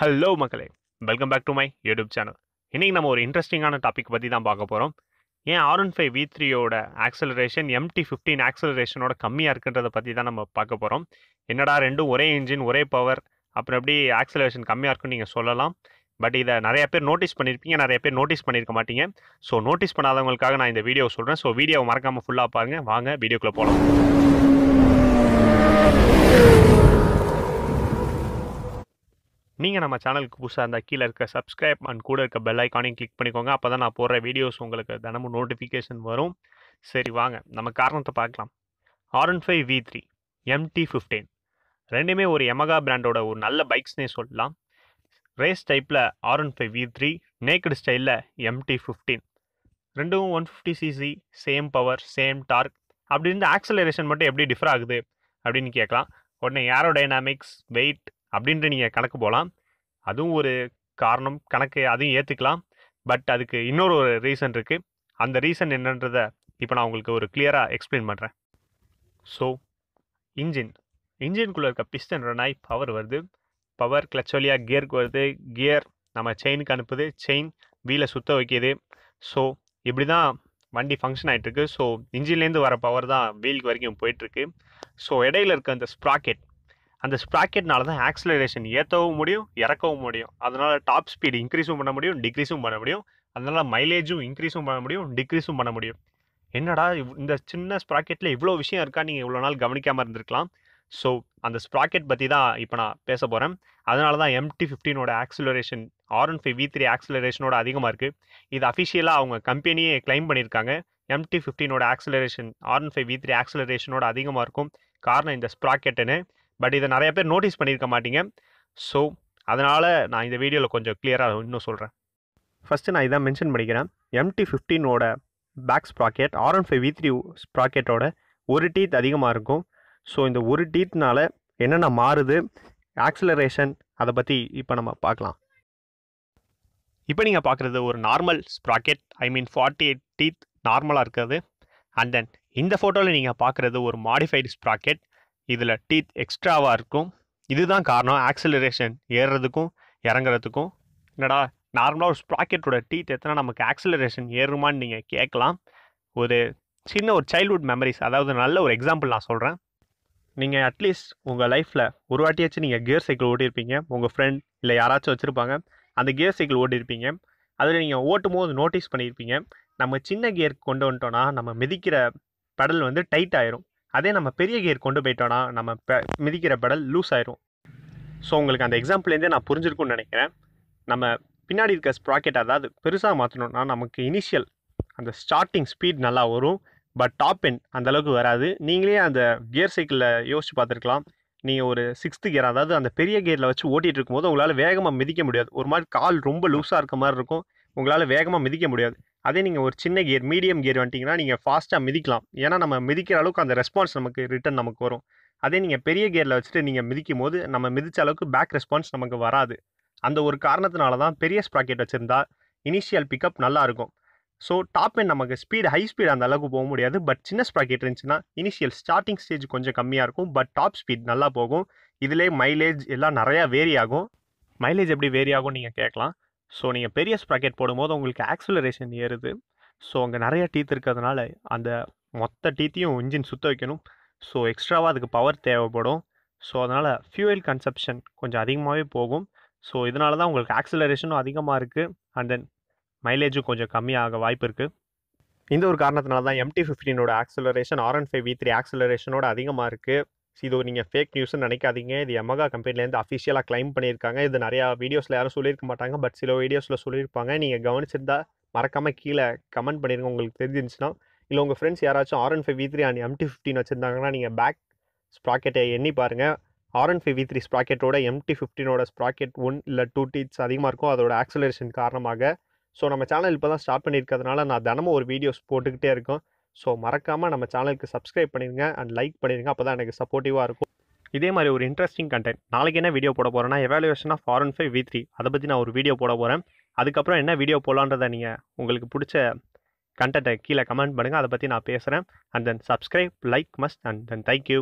hello மக்களே welcome back to my YouTube channel இன்றைக்கி நம்ம ஒரு இன்ட்ரெஸ்டிங்கான டாபிக் பற்றி தான் பார்க்க போகிறோம் ஏன் ஆர் ஒன் ஃபைவ் வி த்ரீயோட ஆக்சலரேஷன் எம்டி ஃபிஃப்டீன் ஆக்சலரேஷனோட கம்மியாக இருக்குன்றத பற்றி தான் நம்ம பார்க்க போகிறோம் என்னடா ரெண்டும் ஒரே இன்ஜின் ஒரே பவர் அப்புறம் எப்படி ஆக்சலரேஷன் கம்மியாக இருக்குன்னு நீங்கள் சொல்லலாம் பட் இதை நிறைய பேர் நோட்டீஸ் பண்ணியிருப்பீங்க நிறைய பேர் நோட்டீஸ் பண்ணியிருக்க மாட்டீங்க ஸோ நோட்டீஸ் பண்ணாதவங்களுக்காக நான் இந்த வீடியோ சொல்கிறேன் ஸோ வீடியோவை மறக்காமல் ஃபுல்லாக பாருங்கள் வாங்க வீடியோக்குள்ளே போகலாம் நீங்கள் நம்ம சேனலுக்கு புதுசாக இருந்தால் கீழே இருக்க சப்ஸ்கிரைப் அண்ட் கூட இருக்க பெல் ஐக்கானையும் கிளிக் பண்ணிக்கோங்க அப்போ தான் நான் போடுற வீடியோஸ் உங்களுக்கு தினமும் நோட்டிஃபிகேஷன் வரும் சரி வாங்க நம்ம காரணத்தை பார்க்கலாம் R one five V three MT fifteen ரெண்டுமே ஒரு எமகா பிராண்டோட ஒரு நல்ல பைக்ஸ்னே சொல்லலாம் ரேஸ் டைப்பில் R one five V three naked ஸ்டைலில் எம்டி ஃபிஃப்டீன் ரெண்டும் one fifty CC same power same torque அப்படி இருந்து ஆக்சலரேஷன் மட்டும் எப்படி டிஃபர் ஆகுது அப்படின்னு கேட்கலாம் உடனே ஏரோடைனாமிக்ஸ் வெயிட் அப்படின்ட்டு நீங்கள் கணக்கு போகலாம் அதுவும் ஒரு காரணம் கணக்கு அதையும் ஏற்றுக்கலாம் பட் அதுக்கு இன்னொரு ஒரு ரீசன் இருக்குது அந்த ரீசன் என்னன்றதை இப்போ நான் உங்களுக்கு ஒரு கிளியராக எக்ஸ்பிளைன் பண்ணுறேன் ஸோ இன்ஜின் இன்ஜின்குள்ளே இருக்க பிஸ்டன் ரன் ஆகி பவர் வருது பவர் கிளச் வழியாக கியருக்கு வருது கியர் நம்ம செயினுக்கு அனுப்புது செயின் வீலை சுத்த வைக்கிது ஸோ இப்படி தான் வண்டி ஃபங்க்ஷன் ஆகிட்டுருக்கு ஸோ இன்ஜின்லேருந்து வர பவர் தான் வீலுக்கு வரைக்கும் போயிட்டுருக்கு ஸோ இடையில இருக்க அந்த ஸ்ப்ராக்கெட் அந்த ஸ்ப்ராக்கெட்னால தான் ஆக்சலரேஷன் ஏற்றவும் முடியும் இறக்கவும் முடியும் அதனால் டாப் ஸ்பீடு இன்க்ரீஸும் பண்ண முடியும் டிக்ரீஸும் பண்ண முடியும் அதனால் மைலேஜும் இன்க்ரீஸும் பண்ண முடியும் டிக்ரீஸும் பண்ண முடியும் என்னடா இவ்- இந்த சின்ன ஸ்ப்ராக்கெட்டில் இவ்வளோ விஷயம் இருக்கா நீங்கள் இவ்வளோ நாள் கவனிக்காமல் இருந்திருக்கலாம் ஸோ அந்த ஸ்ப்ராக்கெட் பற்றி தான் இப்போ நான் பேச போகிறேன் அதனால தான் எம்டி ஃபிஃப்டீனோட acceleration R one five V three ஆக்சலரேஷனோட அதிகமாக இருக்குது இது அஃபிஷியலாக அவங்க கம்பெனியே கிளைம் பண்ணியிருக்காங்க எம்டி ஃபிஃப்டீனோட acceleration R one five V three ஆக்சலரேஷனோட அதிகமாக இருக்கும் காரணம் இந்த ஸ்ப்ராக்கெட்டுன்னு பட் இதை நிறைய பேர் நோட்டீஸ் பண்ணியிருக்க மாட்டீங்க ஸோ அதனால் நான் இந்த வீடியோவில் கொஞ்சம் கிளியராக இன்னும் சொல்கிறேன் ஃபஸ்ட்டு நான் இதான் மென்ஷன் பண்ணிக்கிறேன் எம்டி ஃபிஃப்டீனோட back sprocket R one five V three ஸ்ப்ராக்கெட்டோட ஒரு டீத் அதிகமாக இருக்கும் ஸோ இந்த ஒரு டீத்னால என்னென்ன மாறுது ஆக்சலரேஷன் அதை பற்றி இப்போ நம்ம பார்க்கலாம் இப்போ நீங்கள் பார்க்குறது ஒரு normal sprocket I mean forty eight teeth நார்மலாக இருக்கிறது அண்ட் தென் இந்த ஃபோட்டோவில் நீங்கள் பார்க்குறது ஒரு மாடிஃபைடு ஸ்ப்ராக்கெட் இதில் டீத் எக்ஸ்ட்ராவாக இருக்கும் இதுதான் காரணம் ஆக்சலரேஷன் ஏறுறதுக்கும் இறங்குறதுக்கும் என்னடா நார்மலாக ஒரு ஸ்ப்ராக்கெட்டோட டீத் எத்தனை நமக்கு ஆக்சலரேஷன் ஏறுமான்னு நீங்கள் கேட்கலாம் ஒரு சின்ன ஒரு சைல்ட்ஹுட் மெமரிஸ் அதாவது நல்ல ஒரு எக்ஸாம்பிள் நான் சொல்கிறேன் நீங்கள் அட்லீஸ்ட் உங்கள் லைஃப்பில் ஒரு வாட்டியாச்சும் நீங்கள் கியர் சைக்கிள் ஓட்டியிருப்பீங்க உங்கள் ஃப்ரெண்ட் இல்லை யாராச்சும் வச்சுருப்பாங்க அந்த கியர் சைக்கிள் ஓட்டியிருப்பீங்க அதில் நீங்கள் ஓட்டும் போது நோட்டீஸ் பண்ணியிருப்பீங்க நம்ம சின்ன கியர் கொண்டு வந்துட்டோன்னா நம்ம மிதிக்கிற பெடல் வந்து டைட் ஆயிரும் அதே நம்ம பெரிய கியர் கொண்டு போயிட்டோன்னா நம்ம பெ- மிதிக்கிற பெடல் லூஸ் ஆயிரும் ஸோ உங்களுக்கு அந்த எக்ஸாம்பிள்லேருந்தே நான் புரிஞ்சிருக்கும்னு நினைக்கிறேன் நம்ம பின்னாடி இருக்க ஸ்ப்ராக்கெட் அதாவது பெருசாக மாற்றணும்னா நமக்கு இனிஷியல் அந்த ஸ்டார்டிங் ஸ்பீட் நல்லா வரும் பட் டாப் எண்ட் அந்த அளவுக்கு வராது நீங்களே அந்த கியர் சைக்கிளில் யோசிச்சு பார்த்துருக்கலாம் நீங்கள் ஒரு சிக்ஸ்த்து கியர் அதாவது அந்த பெரிய கியரில் வச்சு ஓட்டிகிட்டு இருக்கும்போது உங்களால் வேகமாக மிதிக்க முடியாது ஒரு மாதிரி கால் ரொம்ப லூஸாக இருக்க மாதிரி இருக்கும் உங்களால் வேகமாக மிதிக்க முடியாது அதே நீங்கள் ஒரு சின்ன கியர் மீடியம் கியர் வந்துட்டிங்கன்னா நீங்கள் ஃபாஸ்ட்டாக மிதிக்கலாம் ஏன்னா நம்ம மிதிக்கிற அளவுக்கு அந்த ரெஸ்பான்ஸ் நமக்கு ரிட்டர்ன் நமக்கு வரும் அதே நீங்கள் பெரிய கியரில் வச்சுட்டு நீங்கள் மிதிக்கும் போது நம்ம மிதிச்ச அளவுக்கு பேக் ரெஸ்பான்ஸ் நமக்கு வராது அந்த ஒரு காரணத்தினால தான் பெரிய ஸ்ப்ராக்கெட் வச்சுருந்தா இனிஷியல் பிக்கப் நல்லா இருக்கும் ஸோ டாப் எண்ட் நமக்கு ஸ்பீடு ஹை ஸ்பீடு அந்த அளவுக்கு போக முடியாது பட் சின்ன ஸ்ப்ராக்கெட் இருந்துச்சுன்னா இனிஷியல் ஸ்டார்டிங் ஸ்டேஜ் கொஞ்சம் கம்மியாக இருக்கும் பட் டாப் ஸ்பீட் நல்லா போகும் இதிலே மைலேஜ் எல்லாம் நிறையா வேரி ஆகும் மைலேஜ் எப்படி வேரி ஆகும் நீங்கள் கேட்கலாம் ஸோ நீங்கள் பெரிய ஸ்ப்ராக்கெட் போடும்போது உங்களுக்கு ஆக்சலரேஷன் ஏறுது ஸோ அங்கே நிறைய டீத் இருக்கிறதுனால அந்த மொத்த டீத்தையும் இன்ஜின் சுத்த வைக்கணும் ஸோ எக்ஸ்ட்ராவாக அதுக்கு பவர் தேவைப்படும் ஸோ அதனால் ஃபியூயல் கன்சப்ஷன் கொஞ்சம் அதிகமாகவே போகும் ஸோ இதனால தான் உங்களுக்கு ஆக்சலரேஷனும் அதிகமாக இருக்குது அண்ட் தென் மைலேஜும் கொஞ்சம் கம்மியாக வாய்ப்பு இருக்குது இந்த ஒரு காரணத்தினால தான் எம்டி ஃபிஃப்டீனோட acceleration R one five V three ஆக்சலரேஷனோட அதிகமாக இருக்குது இது நீங்கள் ஃபேக் நியூஸ்னு நினைக்காதீங்க இது எமகா கம்பெனிலேருந்து அஃபிஷியலாக க்ளைம் பண்ணியிருக்காங்க இது நிறையா வீடியோஸில் யாரும் சொல்லியிருக்க மாட்டாங்க பட் சில வீடியோஸில் சொல்லியிருப்பாங்க நீங்கள் கவனிச்சிருந்தா மறக்காமல் கீழே கமெண்ட் பண்ணிடுங்க உங்களுக்கு தெரிஞ்சிருந்துச்சுன்னா இல்லை உங்கள் ஃப்ரெண்ட்ஸ் யாராச்சும் R one five V three and MT fifteen வச்சுருந்தாங்கன்னா நீங்கள் பேக் ஸ்ப்ராக்கெட்டை எண்ணி பாருங்கள் R one five V three ஸ்ப்ராக்கெட்டோட எம்டி ஃபிஃப்டினோட ஸ்ப்ராக்கெட் ஒன் இல்லை டூ டீட்ஸ் அதிகமாக இருக்கும் அதோட ஆக்சலரேஷன் காரணமாக ஸோ நம்ம சேனல் இப்போ தான் ஸ்டார்ட் பண்ணியிருக்கிறதுனால நான் தினமும் ஒரு வீடியோஸ் போட்டுக்கிட்டே இருக்கோம் ஸோ மறக்காமல் நம்ம சேனலுக்கு சப்ஸ்கிரைப் பண்ணிடுங்க அண்ட் லைக் பண்ணிடுங்க அப்போ தான் எனக்கு சப்போர்ட்டிவாக இருக்கும் இதே மாதிரி ஒரு இன்ட்ரெஸ்டிங் கண்டென்ட் நாளைக்கு என்ன வீடியோ போட போகிறேன்னா evaluation of R one five V three அதை பற்றி நான் ஒரு வீடியோ போட போகிறேன் அதுக்கப்புறம் என்ன வீடியோ போடலான்றதை நீங்கள் உங்களுக்கு பிடிச்ச கண்டென்ட்டை கீழே கமெண்ட் பண்ணுங்கள் அதை பற்றி நான் பேசுகிறேன் and then subscribe like must and then thank you